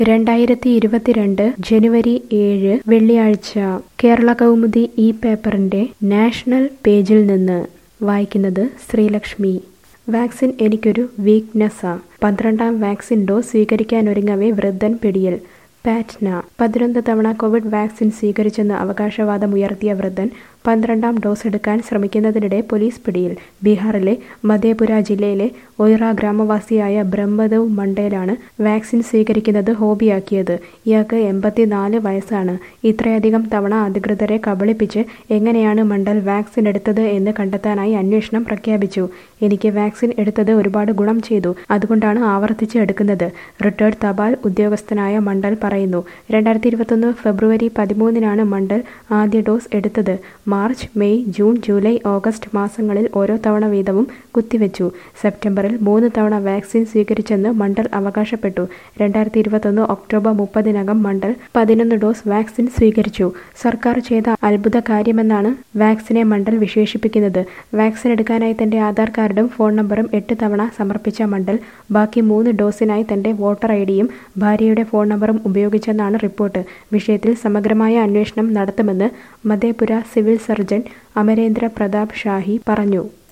രണ്ടായിരത്തി ഇരുപത്തിരണ്ട് ജനുവരി ഏഴ് വെള്ളിയാഴ്ച കേരള കൗമുദി ഈ പേപ്പറിന്റെ നാഷണൽ പേജിൽ നിന്ന് വായിക്കുന്നത് ശ്രീലക്ഷ്മി വാക്സിൻ എനിക്കൊരു വീക്ക്നെസ്സാ പന്ത്രണ്ടാം വാക്സിൻ ഡോസ് സ്വീകരിക്കാനൊരുങ്ങവേ വൃദ്ധൻ പിടിയിൽ പാറ്റ്ന പതിനൊന്ന് തവണ കോവിഡ് വാക്സിൻ സ്വീകരിച്ചെന്ന് അവകാശവാദമുയർത്തിയ വൃദ്ധൻ പന്ത്രണ്ടാം ഡോസ് എടുക്കാൻ ശ്രമിക്കുന്നതിനിടെ പോലീസ് പിടിയിൽ ബീഹാറിലെ മധേപുര ജില്ലയിലെ ഒയ്റ ഗ്രാമവാസിയായ ബ്രഹ്മദേവ് മണ്ടേലാണ് വാക്സിൻ സ്വീകരിക്കുന്നത് ഹോബിയാക്കിയത് ഇയാൾക്ക് എൺപത്തിനാല് വയസ്സാണ് ഇത്രയധികം തവണ അധികൃതരെ കബളിപ്പിച്ച് എങ്ങനെയാണ് മണ്ഡൽ വാക്സിൻ എടുത്തത് എന്ന് കണ്ടെത്താനായി അന്വേഷണം പ്രഖ്യാപിച്ചു എനിക്ക് വാക്സിൻ എടുത്തത് ഒരുപാട് ഗുണം ചെയ്തു അതുകൊണ്ടാണ് ആവർത്തിച്ച് എടുക്കുന്നത് റിട്ടയർഡ് തപാൽ ഉദ്യോഗസ്ഥനായ മണ്ഡൽ പറയുന്നു രണ്ടായിരത്തി ഇരുപത്തൊന്ന് ഫെബ്രുവരി പതിമൂന്നിനാണ് മണ്ഡൽ ആദ്യ ഡോസ് എടുത്തത് March May June July August മാസങ്ങളിൽ ഓരോ തവണ വീതവും കുത്തിവെച്ചു സെപ്റ്റംബറിൽ മൂന്ന് തവണ വാക്സിൻ സ്വീകരിച്ചെന്ന് മണ്ഡൽ അവകാശപ്പെട്ടു രണ്ടായിരത്തി ഇരുപത്തൊന്ന് ഒക്ടോബർ മുപ്പതിനകം മണ്ഡൽ പതിനൊന്ന് ഡോസ് വാക്സിൻ സ്വീകരിച്ചു സർക്കാർ ചെയ്ത അത്ഭുത കാര്യമെന്നാണ് വാക്സിനെ മണ്ഡൽ വിശേഷിപ്പിക്കുന്നത് വാക്സിൻ എടുക്കാനായി തന്റെ ആധാർ കാർഡും ഫോൺ നമ്പറും എട്ട് തവണ സമർപ്പിച്ച മണ്ഡൽ ബാക്കി മൂന്ന് ഡോസിനായി തന്റെ വോട്ടർ ഐ ഡിയും ഭാര്യയുടെ ഫോൺ നമ്പറും ഉപയോഗിച്ചെന്നാണ് റിപ്പോർട്ട് വിഷയത്തിൽ സമഗ്രമായ അന്വേഷണം നടത്തുമെന്ന് മധേപുര സിവിൽ സർജൻ അമരേന്ദ്ര പ്രതാപ് ഷാഹി പറഞ്ഞു